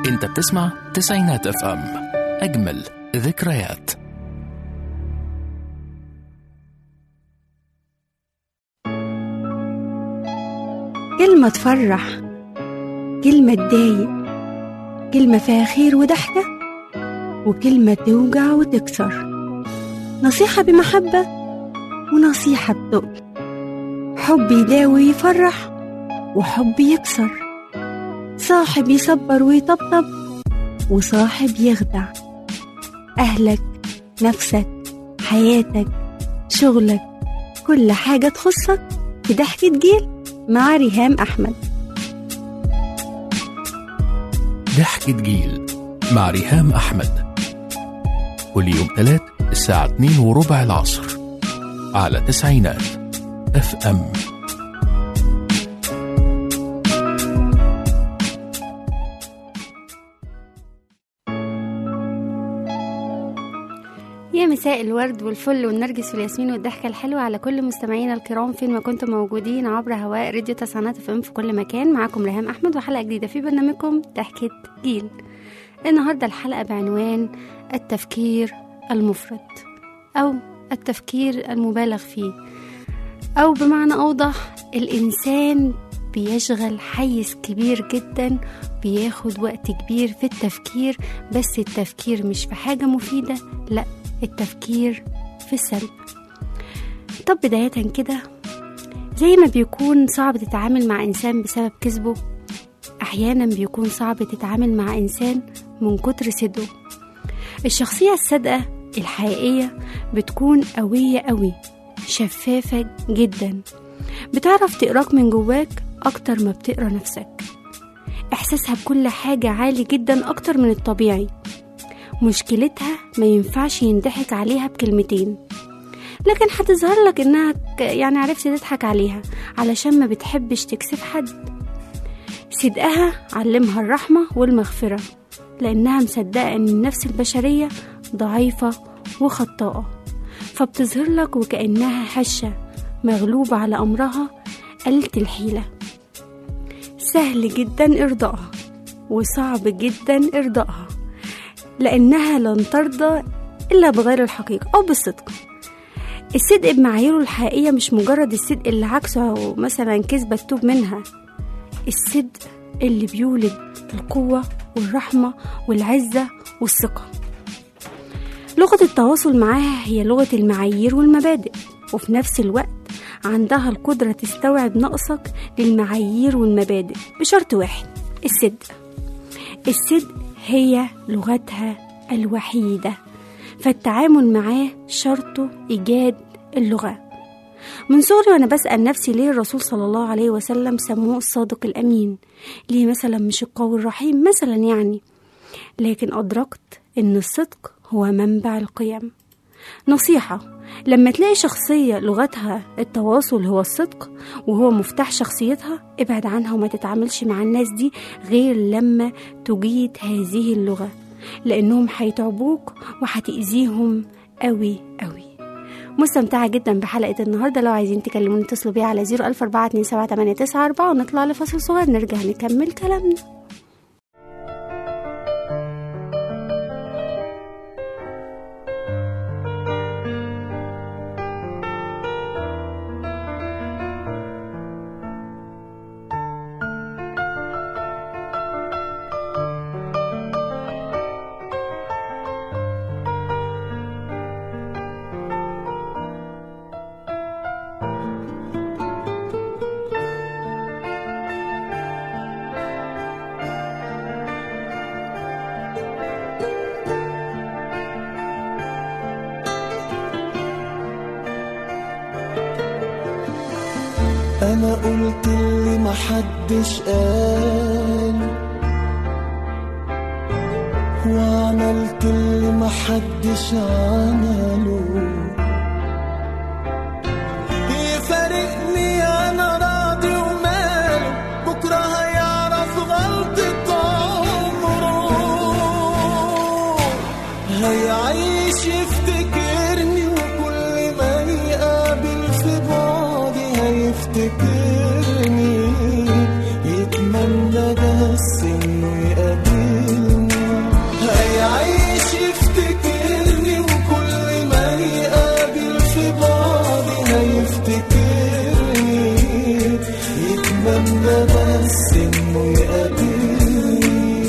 انت بتسمع تسعينات اف ام اجمل ذكريات كلمة تفرح كلمة تضايق كلمة فيها خير وضحكة وكلمة توجع وتكسر نصيحة بمحبة ونصيحة بتقل حب يداوي ويفرح وحب يكسر صاحب يصبر ويطبطب وصاحب يخدع أهلك نفسك حياتك شغلك كل حاجة تخصك في ضحكة جيل مع ريهام أحمد ضحكة جيل مع ريهام أحمد كل يوم ثلاث الساعة 2 وربع العصر على تسعينات اف ام يا مساء الورد والفل والنرجس والياسمين والضحكة الحلوة على كل مستمعينا الكرام فين ما كنتم موجودين عبر هواء راديو تسعينات اف ام في كل مكان معاكم ريهام أحمد وحلقة جديدة في برنامجكم ضحكة جيل النهاردة الحلقة بعنوان التفكير المفرط أو التفكير المبالغ فيه أو بمعنى أوضح الإنسان بيشغل حيز كبير جدا بياخد وقت كبير في التفكير بس التفكير مش في حاجة مفيدة لأ التفكير في السلب طب بداية كده زي ما بيكون صعب تتعامل مع إنسان بسبب كذبه أحيانا بيكون صعب تتعامل مع إنسان من كتر صدقه الشخصية الصادقة الحقيقية بتكون قوية قوي شفافة جدا بتعرف تقراك من جواك أكتر ما بتقرا نفسك إحساسها بكل حاجة عالي جدا أكتر من الطبيعي مشكلتها ما ينفعش ينضحك عليها بكلمتين لكن هتظهر لك انها ك- يعني عرفت تضحك عليها علشان ما بتحبش تكسف حد صدقها علمها الرحمة والمغفرة لأنها مصدقة إن النفس البشرية ضعيفة وخطاءة فبتظهر لك وكأنها هشة مغلوبة على أمرها قلة الحيلة سهل جدا إرضائها وصعب جدا إرضائها لأنها لن ترضى إلا بغير الحقيقة أو بالصدق الصدق بمعاييره الحقيقية مش مجرد الصدق اللي عكسه مثلا كذبة تتوب منها الصدق اللي بيولد القوة والرحمة والعزة والثقة لغة التواصل معاها هي لغة المعايير والمبادئ وفي نفس الوقت عندها القدرة تستوعب نقصك للمعايير والمبادئ بشرط واحد الصدق الصدق هي لغتها الوحيدة فالتعامل معاه شرطه إيجاد اللغة من صغري وأنا بسأل نفسي ليه الرسول صلى الله عليه وسلم سموه الصادق الأمين ليه مثلا مش القوي الرحيم مثلا يعني لكن أدركت إن الصدق هو منبع القيم نصيحة لما تلاقي شخصية لغتها التواصل هو الصدق وهو مفتاح شخصيتها ابعد عنها وما تتعاملش مع الناس دي غير لما تجيد هذه اللغة لأنهم هيتعبوك وهتأذيهم قوي قوي مستمتعة جدا بحلقة النهاردة لو عايزين تكلموني اتصلوا بيا على 014278994 ونطلع لفاصل صغير نرجع نكمل كلامنا انا قلت اللي محدش قال وعملت اللي محدش عمله يفارقني انا راضي وماله بكره هيعرف غلطة عمره هيعيش يفتكرني وكل ما يقابل في بعدي هيفتكرني يتمنى بس انه يقابلني بس انه يقابلني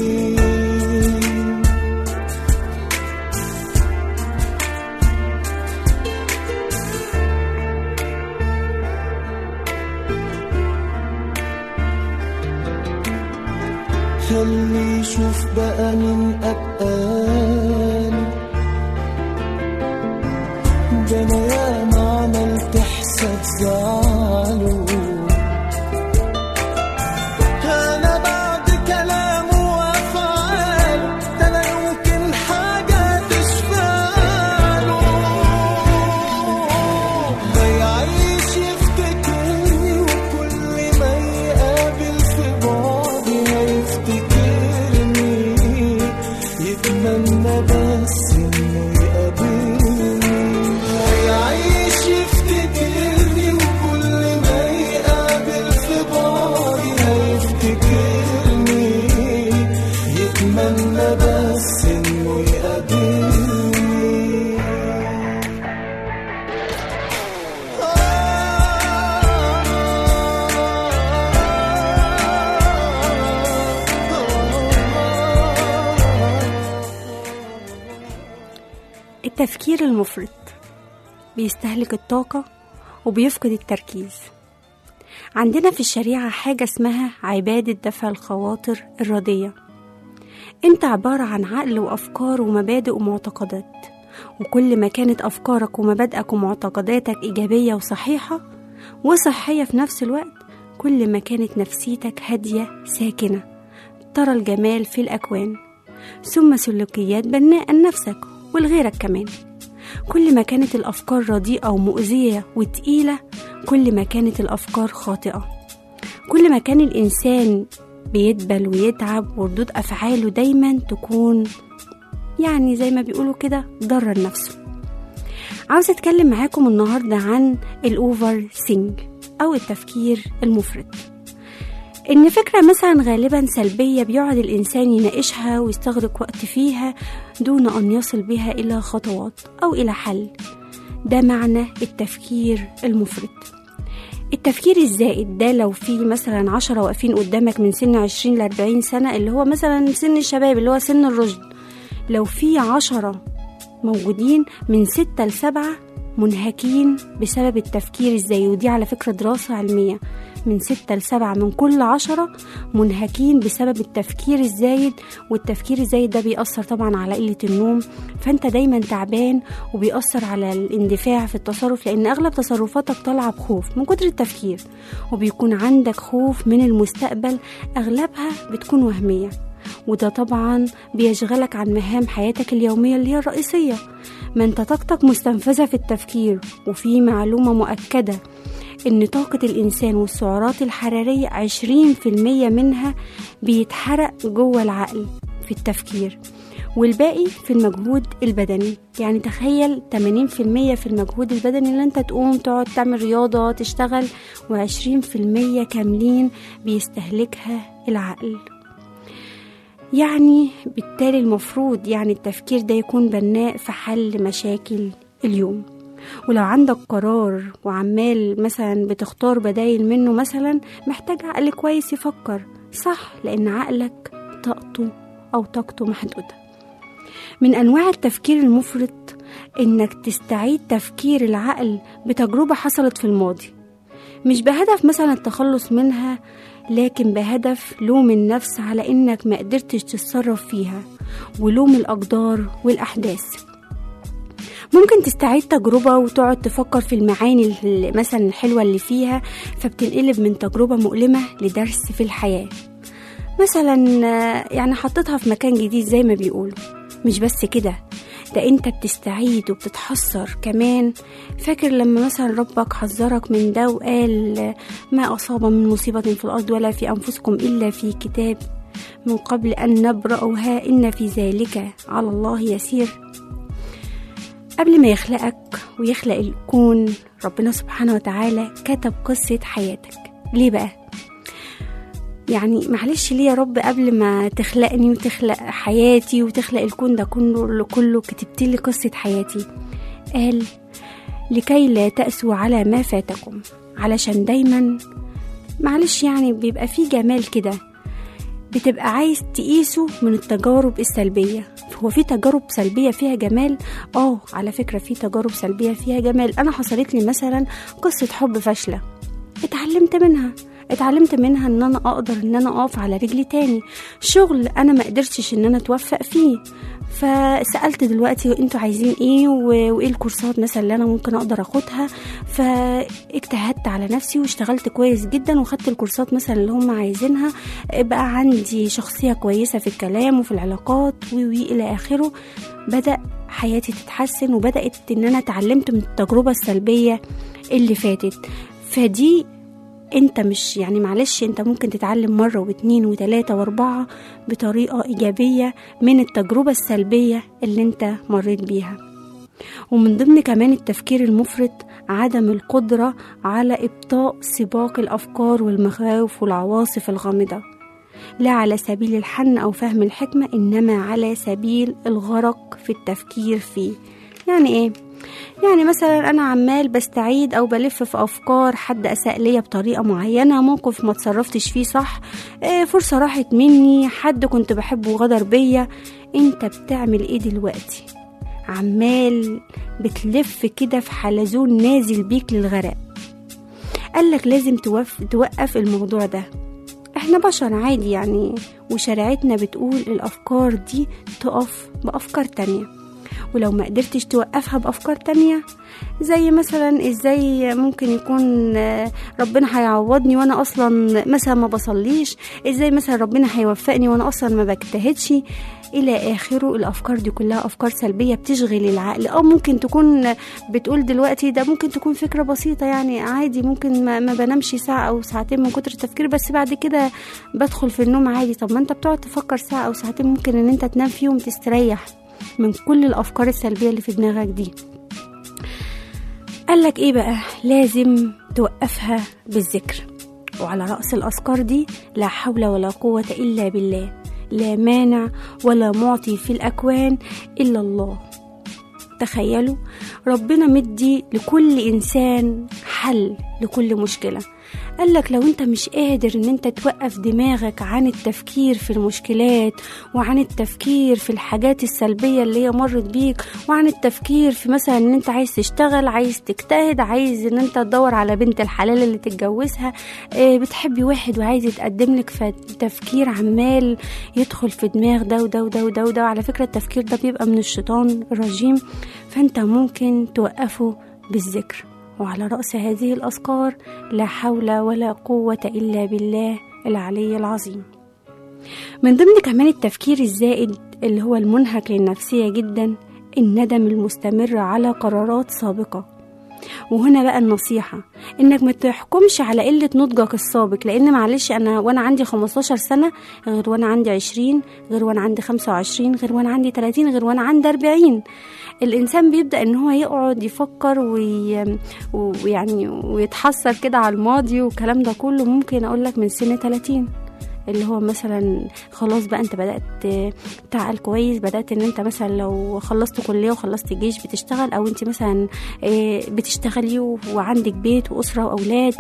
خلي يشوف بقى من أبقالي ده أنا ياما عملت حساب زعله أنا بعد كلامه وأفعاله ده أنا يمكن حاجة تشفاله ما يعيش يفتكرني وكل ما يقابل في بعدي هيفتكرني يتمنى بس انه يقابلني ما يعيش يفتكرني وكل ما يقابل في بعدي هيفتكرني يتمنى بس انه يقابلني التفكير المفرط بيستهلك الطاقة وبيفقد التركيز عندنا في الشريعة حاجة اسمها عبادة دفع الخواطر الردية انت عبارة عن عقل وأفكار ومبادئ ومعتقدات وكل ما كانت أفكارك ومبادئك ومعتقداتك إيجابية وصحيحة وصحية في نفس الوقت كل ما كانت نفسيتك هادية ساكنة ترى الجمال في الأكوان ثم سلوكيات بناءة لنفسك ولغيرك كمان كل ما كانت الأفكار رديئة ومؤذية وتقيلة كل ما كانت الأفكار خاطئة كل ما كان الإنسان بيدبل ويتعب وردود أفعاله دايما تكون يعني زي ما بيقولوا كده ضرر نفسه عاوزة أتكلم معاكم النهاردة عن الأوفر سينج أو التفكير المفرط إن فكرة مثلا غالبا سلبية بيقعد الإنسان يناقشها ويستغرق وقت فيها دون أن يصل بها إلى خطوات أو إلى حل ده معنى التفكير المفرط التفكير الزائد ده لو في مثلا عشرة واقفين قدامك من سن عشرين لأربعين سنة اللي هو مثلا سن الشباب اللي هو سن الرشد لو في عشرة موجودين من ستة لسبعة منهكين بسبب التفكير الزايد ودي على فكرة دراسة علمية من ستة لسبعة من كل عشرة منهكين بسبب التفكير الزايد والتفكير الزايد ده بيأثر طبعا على قلة النوم فانت دايما تعبان وبيأثر على الاندفاع في التصرف لأن أغلب تصرفاتك طالعة بخوف من كتر التفكير وبيكون عندك خوف من المستقبل أغلبها بتكون وهمية وده طبعا بيشغلك عن مهام حياتك اليومية اللي هي الرئيسية ما انت طاقتك مستنفذة في التفكير وفي معلومة مؤكدة إن طاقة الإنسان والسعرات الحرارية عشرين في المية منها بيتحرق جوه العقل في التفكير والباقي في المجهود البدني يعني تخيل 80% في المجهود البدني اللي انت تقوم تقعد تعمل رياضة تشتغل و20% كاملين بيستهلكها العقل يعني بالتالي المفروض يعني التفكير ده يكون بناء في حل مشاكل اليوم ولو عندك قرار وعمال مثلا بتختار بدايل منه مثلا محتاج عقل كويس يفكر صح لأن عقلك طاقته أو طاقته محدودة من أنواع التفكير المفرط إنك تستعيد تفكير العقل بتجربة حصلت في الماضي مش بهدف مثلا التخلص منها لكن بهدف لوم النفس على إنك ما قدرتش تتصرف فيها ولوم الأقدار والأحداث ممكن تستعيد تجربة وتقعد تفكر في المعاني اللي- مثلا الحلوة اللي فيها فبتنقلب من تجربة مؤلمة لدرس في الحياة مثلا آه، يعني حطيتها في مكان جديد زي ما بيقولوا مش بس كده ده انت بتستعيد وبتتحسر كمان فاكر لما مثلا ربك حذرك من ده وقال آه، ما أصاب من مصيبة في الأرض ولا في أنفسكم إلا في كتاب من قبل أن نبرأها إن في ذلك على الله يسير قبل ما يخلقك ويخلق الكون ربنا سبحانه وتعالى كتب قصة حياتك ليه بقى؟ يعني معلش ليه يا رب قبل ما تخلقني وتخلق حياتي وتخلق الكون ده كله كله كتبت لي قصة حياتي قال لكي لا تأسوا على ما فاتكم علشان دايما معلش يعني بيبقى فيه جمال كده بتبقى عايز تقيسه من التجارب السلبية هو في تجارب سلبية فيها جمال اه على فكرة في تجارب سلبية فيها جمال انا حصلت لي مثلا قصة حب فاشلة اتعلمت منها اتعلمت منها ان انا اقدر ان انا اقف على رجلي تاني شغل انا ما قدرتش ان انا اتوفق فيه فسالت دلوقتي انتوا عايزين ايه و- وايه الكورسات مثلا اللي انا ممكن اقدر اخدها فاجتهدت على نفسي واشتغلت كويس جدا وخدت الكورسات مثلا اللي هم عايزينها بقى عندي شخصيه كويسه في الكلام وفي العلاقات و و الى اخره بدا حياتي تتحسن وبدات ان انا اتعلمت من التجربه السلبيه اللي فاتت فدي انت مش يعني معلش انت ممكن تتعلم مرة واتنين وتلاتة واربعة بطريقة ايجابية من التجربة السلبية اللي انت مريت بيها ومن ضمن كمان التفكير المفرط عدم القدرة على إبطاء سباق الأفكار والمخاوف والعواصف الغامضة لا على سبيل الحن أو فهم الحكمة إنما على سبيل الغرق في التفكير فيه يعني إيه؟ يعني مثلا أنا عمال بستعيد أو بلف في أفكار حد أساء ليا بطريقة معينة موقف ما تصرفتش فيه صح إيه فرصة راحت مني حد كنت بحبه وغدر بيا أنت بتعمل إيه دلوقتي؟ عمال بتلف كده في حلزون نازل بيك للغرق قالك لازم توف توقف الموضوع ده احنا بشر عادي يعني وشريعتنا بتقول الافكار دي تقف بافكار تانية ولو ما قدرتش توقفها بافكار تانية زي مثلا ازاي ممكن يكون آه، ربنا هيعوضني وانا اصلا مثلا ما بصليش ازاي مثلا ربنا هيوفقني وانا اصلا ما بجتهدش الى اخره الافكار دي كلها افكار سلبيه بتشغل العقل او ممكن تكون بتقول دلوقتي ده ممكن تكون فكره بسيطه يعني عادي ممكن ما, ما بنامش ساعه او ساعتين من كتر التفكير بس بعد كده بدخل في النوم عادي طب ما انت بتقعد تفكر ساعه او ساعتين ممكن ان انت تنام فيهم تستريح من كل الافكار السلبيه اللي في دماغك دي قالك ايه بقى لازم توقفها بالذكر وعلى رأس الأذكار دي لا حول ولا قوة إلا بالله لا مانع ولا معطي في الأكوان إلا الله تخيلوا ربنا مدي لكل إنسان حل لكل مشكلة قالك لو انت مش قادر ان انت توقف دماغك عن التفكير في المشكلات وعن التفكير في الحاجات السلبية اللي هي مرت بيك وعن التفكير في مثلا ان انت عايز تشتغل عايز تجتهد عايز ان انت تدور على بنت الحلال اللي تتجوزها اه بتحبي واحد وعايز يتقدم لك فتفكير عمال يدخل في دماغ ده وده وده وده وده وعلى فكرة التفكير ده بيبقى من الشيطان الرجيم فانت ممكن توقفه بالذكر وعلى رأس هذه الأذكار لا حول ولا قوة إلا بالله العلي العظيم من ضمن كمان التفكير الزائد اللي هو المنهك للنفسية جدا الندم المستمر على قرارات سابقة وهنا بقى النصيحة انك ما تحكمش على قلة نضجك السابق لان معلش انا وانا عندي 15 سنة غير وانا عندي 20 غير وانا عندي 25 غير وانا عندي 30 غير وانا عندي 40 الانسان بيبدا ان هو يقعد يفكر وي... ويعني ويتحسر كده على الماضي والكلام ده كله ممكن اقول لك من سن 30 اللي هو مثلا خلاص بقى انت بدات تعقل كويس بدات ان انت مثلا لو خلصت كليه وخلصت جيش بتشتغل او انت مثلا اه، بتشتغلي و- وعندك بيت واسره واولاد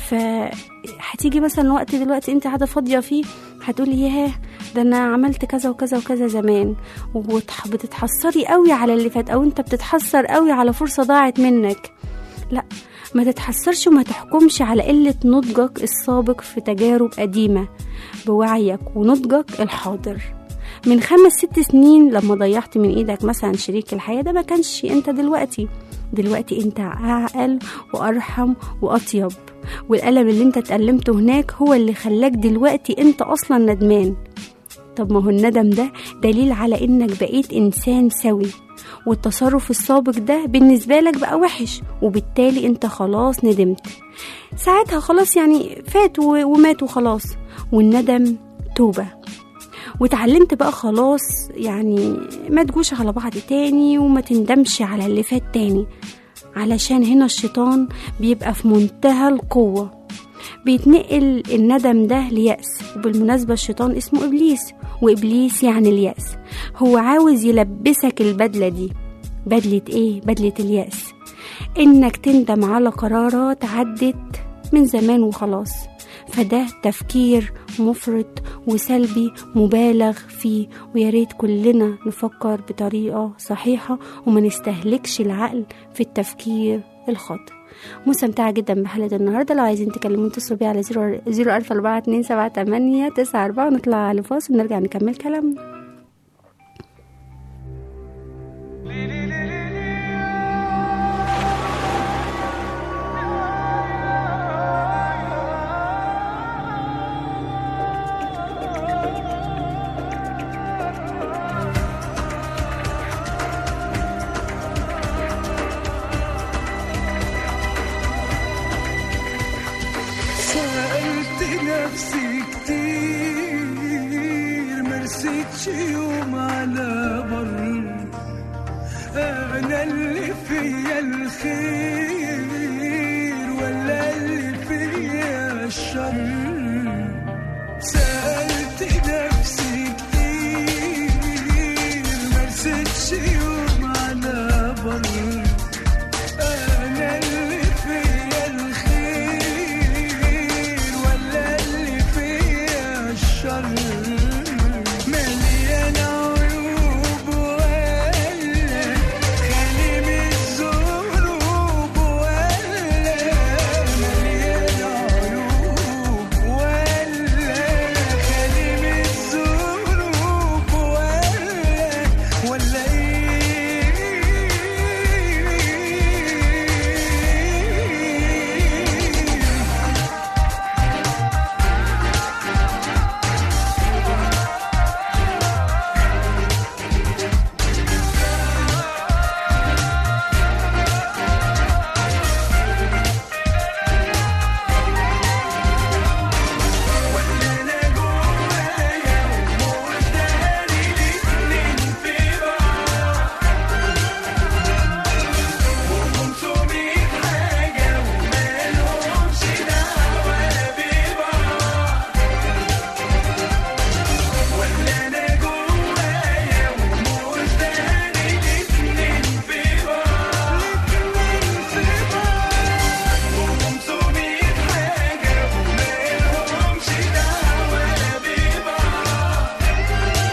فهتيجي مثلا وقت دلوقتي انت قاعده فاضيه فيه هتقولي ياه ده انا عملت كذا وكذا وكذا زمان وبتتحسري قوي على اللي فات او انت بتتحسر قوي على فرصه ضاعت منك لا ما تتحسرش وما تحكمش على قلة نضجك السابق في تجارب قديمة بوعيك ونضجك الحاضر من خمس ست سنين لما ضيعت من ايدك مثلا شريك الحياة ده ما كانش انت دلوقتي دلوقتي انت اعقل وارحم واطيب والألم اللي انت اتألمته هناك هو اللي خلاك دلوقتي انت اصلا ندمان طب ما هو الندم ده دليل على انك بقيت انسان سوي والتصرف السابق ده بالنسبة لك بقى وحش وبالتالي انت خلاص ندمت ساعتها خلاص يعني فات و- ومات وخلاص والندم توبة واتعلمت بقى خلاص يعني ما تجوش على بعض تاني وما تندمش على اللي فات تاني علشان هنا الشيطان بيبقى في منتهى القوة بيتنقل الندم ده ليأس وبالمناسبة الشيطان اسمه إبليس وإبليس يعني اليأس هو عاوز يلبسك البدلة دي بدلة إيه؟ بدلة اليأس إنك تندم على قرارات عدت من زمان وخلاص فده تفكير مفرط وسلبي مبالغ فيه وياريت كلنا نفكر بطريقة صحيحة وما نستهلكش العقل في التفكير الخاطئ مستمتعة جدا بحلقة النهاردة لو عايزين تكلموا اتصلوا بيا على زيرو ألف أربعة اتنين سبعة تمانية تسعة أربعة ونطلع على فاصل ونرجع نكمل كلامنا سألت نفسي كتير مرستش يوم على بر أنا اللي فيا الخير ولا اللي فيا الشر سألت نفسي كتير مرستش يوم على بر أنا اللي فيا الخير ولا اللي فيا الشر مليان عيوب ولا خالي من الذنوب ولا مليان عيوب ولا خالي من الذنوب ولا ولا ايه انا جوايا ومداري الاتنين في بعض وخمسمية حاجة ومالهمش دعوة ببعض ولا انا جوايا ومداري الاتنين في بعض وخمسمية حاجة ومالهمش دعوة ببعض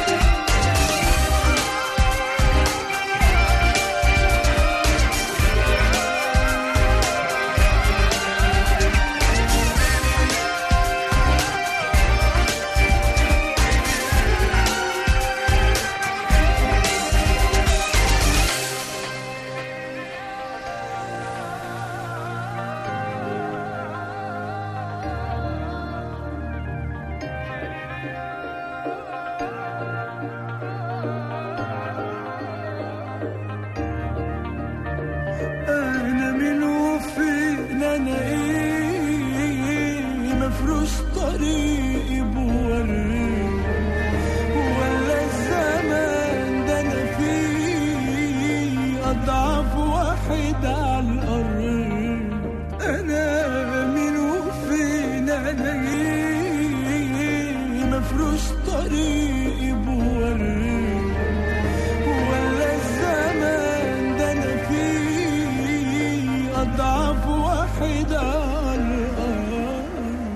انا من وفين انا ايه مفروش طريقي بوري ولا الزمان ده انا فيه اضعف واحد على الارض انا من وفين انا ايه مفروش طريقي بوري ولا الزمان ده انا فيه اضعف واحد على الارض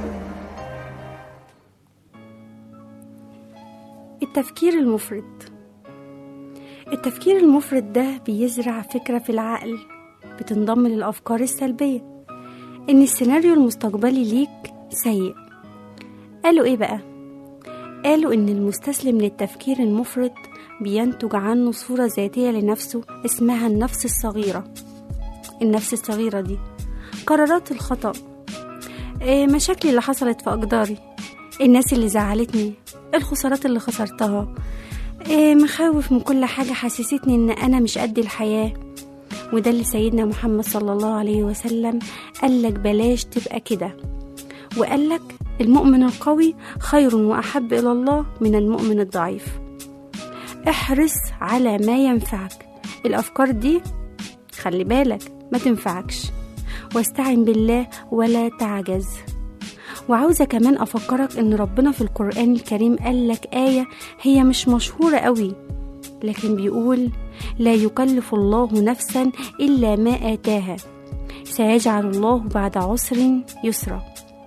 التفكير المفرط التفكير المفرط ده بيزرع فكرة في العقل بتنضم للأفكار السلبية إن السيناريو المستقبلي ليك سيء قالوا إيه بقى؟ قالوا إن المستسلم للتفكير المفرط بينتج عنه صورة ذاتية لنفسه اسمها النفس الصغيرة النفس الصغيرة دي قرارات الخطأ إيه مشاكلي اللي حصلت في أقداري الناس اللي زعلتني الخسارات اللي خسرتها إيه مخاوف من كل حاجة حسستني إن أنا مش قد الحياة وده اللي سيدنا محمد صلى الله عليه وسلم قالك بلاش تبقى كده وقالك المؤمن القوي خير وأحب إلى الله من المؤمن الضعيف احرص على ما ينفعك الأفكار دي خلي بالك ما تنفعكش واستعن بالله ولا تعجز وعاوزة كمان أفكرك إن ربنا في القرآن الكريم قالك آية هي مش مشهورة قوي لكن بيقول لا يكلف الله نفسا إلا ما آتاها سيجعل الله بعد عسر يسرا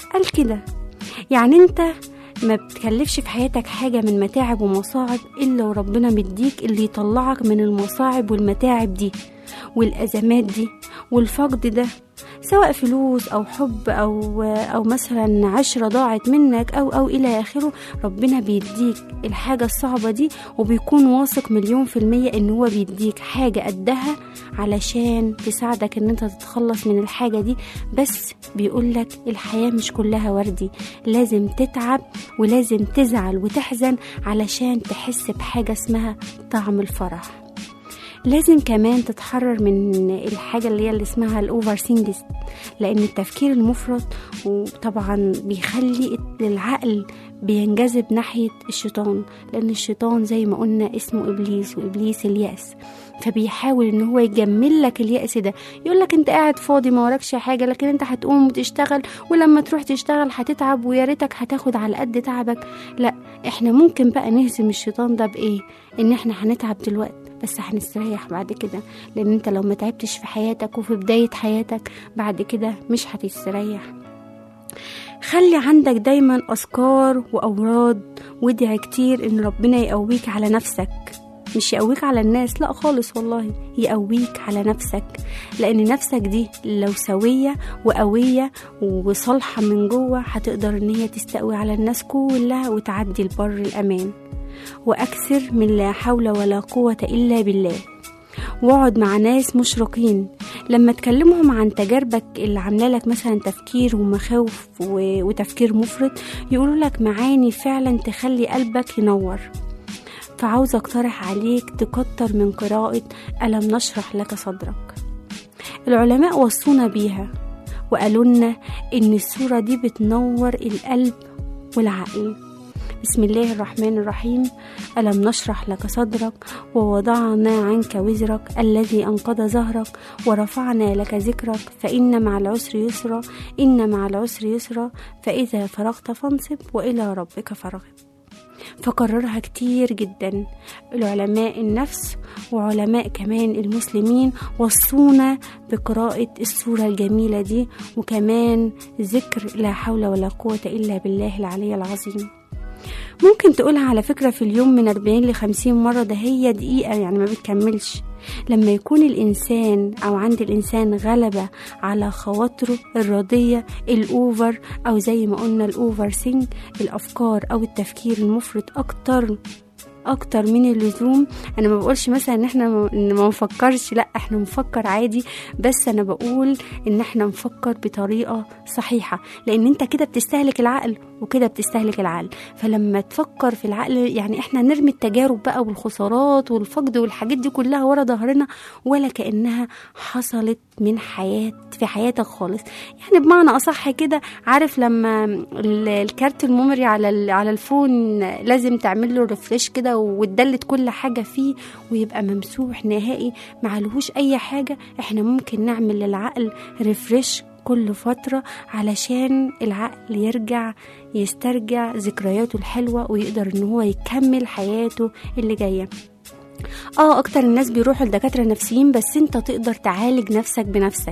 قال كده يعني انت ما بتكلفش في حياتك حاجة من متاعب ومصاعب إلا وربنا مديك اللي يطلعك من المصاعب والمتاعب دي والأزمات دي والفقد ده سواء فلوس أو حب أو أو مثلا عشرة ضاعت منك أو أو إلى آخره ربنا بيديك الحاجة الصعبة دي وبيكون واثق مليون في المية إن هو بيديك حاجة قدها علشان تساعدك إن أنت تتخلص من الحاجة دي بس بيقولك الحياة مش كلها وردي لازم تتعب ولازم تزعل وتحزن علشان تحس بحاجة اسمها طعم الفرح لازم كمان تتحرر من الحاجة اللي هي اللي اسمها الأوفر سينجز لأن التفكير المفرط وطبعا بيخلي العقل بينجذب ناحية الشيطان لأن الشيطان زي ما قلنا اسمه إبليس وإبليس اليأس فبيحاول ان هو يجمل لك اليأس ده يقول لك انت قاعد فاضي ما وراكش حاجه لكن انت هتقوم وتشتغل ولما تروح تشتغل هتتعب ويا ريتك هتاخد على قد تعبك لا احنا ممكن بقى نهزم الشيطان ده بايه ان احنا هنتعب دلوقتي بس هنستريح بعد كده لان انت لو ما تعبتش في حياتك وفي بدايه حياتك بعد كده مش هتستريح خلي عندك دايما أذكار وأوراد وادعي كتير إن ربنا يقويك على نفسك مش يقويك على الناس لا خالص والله يقويك على نفسك لأن نفسك دي لو سوية وقوية وصالحة من جوه هتقدر إن هي تستقوي على الناس كلها وتعدي البر الأمان وأكثر من لا حول ولا قوة إلا بالله واقعد مع ناس مشرقين لما تكلمهم عن تجاربك اللي عامله لك مثلا تفكير ومخاوف و- وتفكير مفرط يقولوا لك معاني فعلا تخلي قلبك ينور فعاوز اقترح عليك تكتر من قراءة ألم نشرح لك صدرك العلماء وصونا بيها وقالوا لنا إن السورة دي بتنور القلب والعقل بسم الله الرحمن الرحيم ألم نشرح لك صدرك ووضعنا عنك وزرك الذي أنقض ظهرك ورفعنا لك ذكرك فإن مع العسر يسرا إن مع العسر يسرا فإذا فرغت فانصب وإلى ربك فارغب فكررها كتير جدا العلماء النفس وعلماء كمان المسلمين وصونا بقراءة السورة الجميلة دي وكمان ذكر لا حول ولا قوة إلا بالله العلي العظيم ممكن تقولها على فكرة في اليوم من 40 ل 50 مرة ده هي دقيقة يعني ما بتكملش لما يكون الإنسان أو عند الإنسان غلبة على خواطره الرضية الأوفر أو زي ما قلنا الأوفر سينك الأفكار أو التفكير المفرط أكتر اكتر من اللزوم انا ما بقولش مثلا ان احنا م- إن ما نفكرش لا احنا نفكر عادي بس انا بقول ان احنا نفكر بطريقه صحيحه لان انت كده بتستهلك العقل وكده بتستهلك العقل فلما تفكر في العقل يعني احنا نرمي التجارب بقى والخسارات والفقد والحاجات دي كلها ورا ظهرنا ولا كانها حصلت من حياه في حياتك خالص يعني بمعنى اصح كده عارف لما ال- الكارت الميموري على ال- على الفون لازم تعمل له ريفريش كده وتدلت كل حاجه فيه ويبقى ممسوح نهائي معلهوش اي حاجه احنا ممكن نعمل للعقل ريفريش كل فترة علشان العقل يرجع يسترجع ذكرياته الحلوة ويقدر ان هو يكمل حياته اللي جاية اه اكتر الناس بيروحوا لدكاترة نفسيين بس انت تقدر تعالج نفسك بنفسك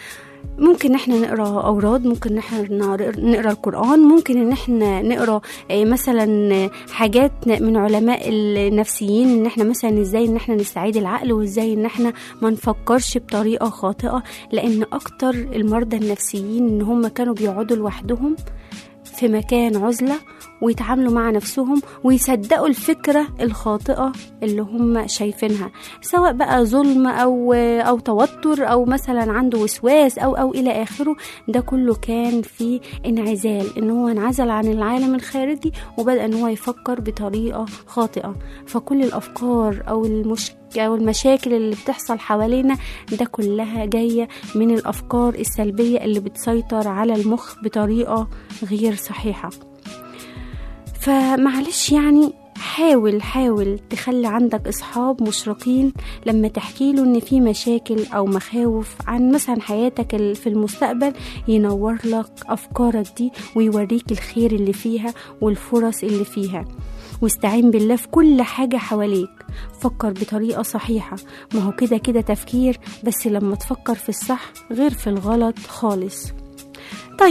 ممكن احنا نقرا اوراد ممكن احنا نقرا القران ممكن ان احنا نقرا آه، مثلا آه، حاجات من علماء النفسيين ان احنا مثلا ازاي ان احنا نستعيد العقل وازاي ان احنا ما نفكرش بطريقه خاطئه لان اكتر المرضى النفسيين ان هم كانوا بيقعدوا لوحدهم في مكان عزلة ويتعاملوا مع نفسهم ويصدقوا الفكرة الخاطئة اللي هم شايفينها سواء بقى ظلم أو أو توتر أو مثلا عنده وسواس أو أو إلى آخره ده كله كان في انعزال إن هو انعزل عن العالم الخارجي وبدأ إن هو يفكر بطريقة خاطئة فكل الأفكار أو المشكلة أو المشاكل اللي بتحصل حوالينا ده كلها جاية من الأفكار السلبية اللي بتسيطر على المخ بطريقة غير صحيحة فمعلش يعني حاول حاول تخلي عندك اصحاب مشرقين لما تحكي له ان في مشاكل او مخاوف عن مثلا حياتك ال- في المستقبل ينور لك افكارك دي ويوريك الخير اللي فيها والفرص اللي فيها واستعين بالله في كل حاجة حواليك فكر بطريقة صحيحة ما هو كده كده تفكير بس لما تفكر في الصح غير في الغلط خالص طيب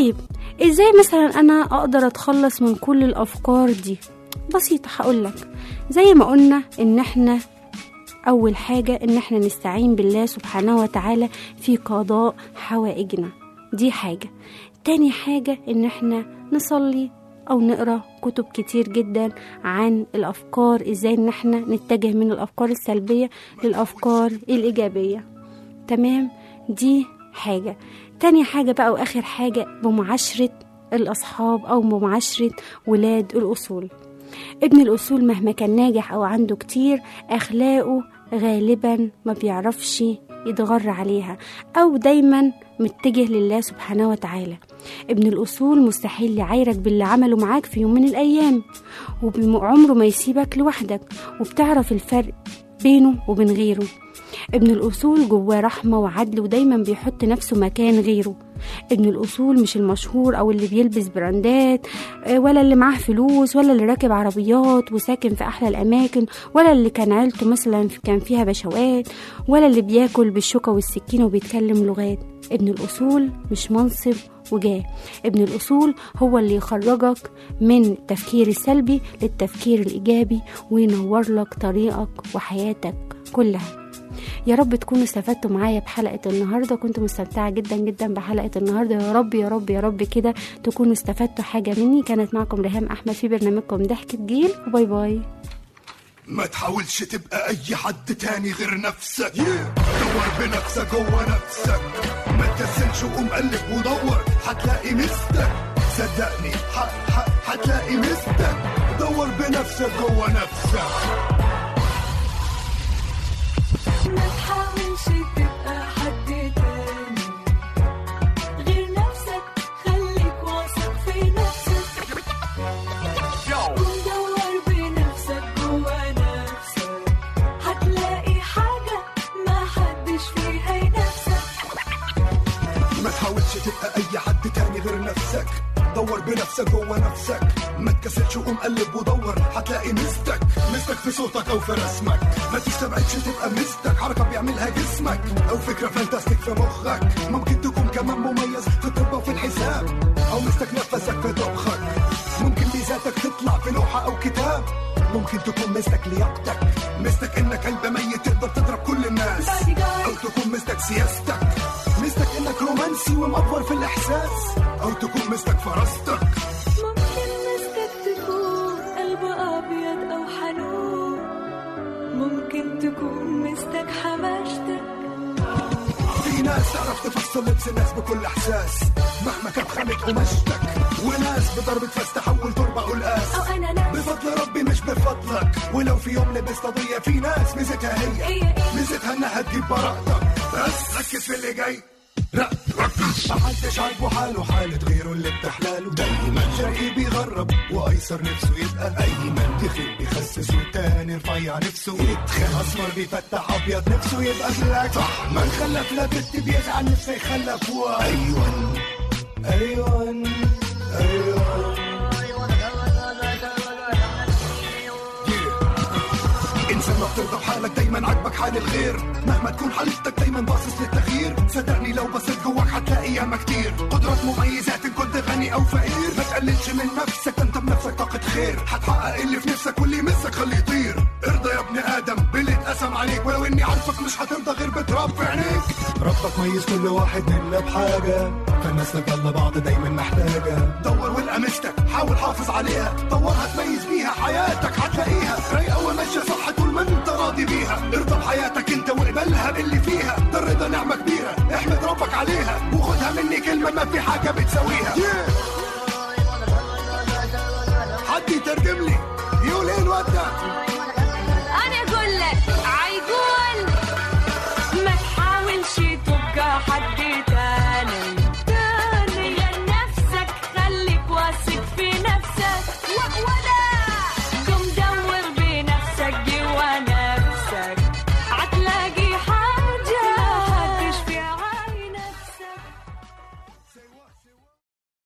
ازاي مثلا انا اقدر اتخلص من كل الافكار دي بسيطة هقولك زي ما قلنا ان احنا اول حاجة ان احنا نستعين بالله سبحانه وتعالى في قضاء حوائجنا دي حاجة تاني حاجة ان احنا نصلي او نقرا كتب كتير جدا عن الافكار ازاي ان احنا نتجه من الافكار السلبية للافكار الايجابية تمام دي حاجة تاني حاجة بقى واخر حاجة بمعاشرة الاصحاب او بمعاشرة ولاد الاصول ابن الأصول مهما كان ناجح أو عنده كتير أخلاقه غالبا ما بيعرفش يتغر عليها أو دايما متجه لله سبحانه وتعالى ابن الأصول مستحيل يعايرك باللي عمله معاك في يوم من الأيام وعمره ما يسيبك لوحدك وبتعرف الفرق بينه وبين غيره ابن الأصول جواه رحمة وعدل ودايما بيحط نفسه مكان غيره ابن الأصول مش المشهور أو اللي بيلبس براندات آه، ولا اللي معاه فلوس ولا اللي راكب عربيات وساكن في أحلى الأماكن ولا اللي كان عيلته مثلا كان فيها بشوات ولا اللي بياكل بالشوكة والسكين وبيتكلم لغات ابن الأصول مش منصب وجاه ابن الأصول هو اللي يخرجك من التفكير السلبي للتفكير الإيجابي وينور لك طريقك وحياتك كلها يا رب تكونوا استفدتوا معايا بحلقة النهاردة كنت مستمتعة جدا جدا بحلقة النهاردة يا رب يا رب يا رب كده تكونوا استفدتوا حاجة مني كانت معكم ريهام أحمد في برنامجكم ضحكة جيل وباي باي ما تحاولش تبقى اي حد تاني غير نفسك دور بنفسك جوه نفسك ما تكسلش وقوم قلب ودور هتلاقي مستك صدقني ح- ح- هتلاقي مستك دور بنفسك جوه نفسك ما تحاولش تبقى حد تاني غير نفسك خليك واثق في نفسك ودور بنفسك جوا نفسك هتلاقي حاجة ما حدش فيها ينافسك ما تحاولش تبقى اي حد تاني غير نفسك دور بنفسك جوه نفسك ما تكسلش وقوم قلب ودور هتلاقي مستك مستك في صوتك او في رسمك ما تستبعدش تبقى مستك حركه بيعملها جسمك او فكره فانتاستيك في مخك ممكن تكون كمان مميز في الطب وفي الحساب او مستك نفسك في طبخك ممكن ميزاتك تطلع في لوحه او كتاب ممكن تكون مستك لياقتك مستك انك قلب ميت تقدر تضرب كل الناس او تكون مستك سياستك مستك انك رومانسي ومأفور في الاحساس او تكون مستك فراستك ممكن مستك تكون قلب أبيض أو حنون ممكن تكون مستك حماشتك في ناس تعرف تفصل لبس الناس بكل احساس مهما كان خانت قماشتك وناس بضربة فاس تحول تربة قلقاس أو أنا ناس بفضل ربي مش بفضلك ولو في يوم لبست قضية في ناس ميزتها هي هي إيه؟ ميزتها انها تجيب براءتك بس ركز في اللي جاي لا ركز محدش عاجبه حاله حالة غيره اللي بتحلاله دايما شرقي بيغرب وايسر نفسه يبقى ايمن تخيل بيخسس والتاني رفيع نفسه يتخن اسمر بيفتح ابيض نفسه يبقى بلاك صح من خلف لا بنت بيزعل نفسه يخلف واي ايوه ايوه ايوه انسان ما بترضى بحالك دايما عاجبك حال الغير مهما تكون حالتك دايما باصص للتغيير صدقني لو بصيت جواك هتلاقي ياما كتير قدرات مميزات ان كنت غني او فقير ما تقللش من نفسك ده انت بنفسك طاقة خير هتحقق اللي في نفسك واللي يمسك خليه يطير ارضى يا ابن ادم باللي اتقسم عليك ولو اني عارفك مش هترضى غير بتراب في عينيك ربك ميز كل واحد منا بحاجة فالناس تضل بعض دايما محتاجة دور والقى مستك حاول حافظ عليها دورها تميز بيها حياتك هتلاقيها رايقة وماشية صح طول ما انت راضي بيها ارضى بحياتك انت واقبلها باللي فيها ده الرضا نعمة كبيرة احمد ربك عليها وخدها مني كلمة ما في حاجة بتساويها yeah.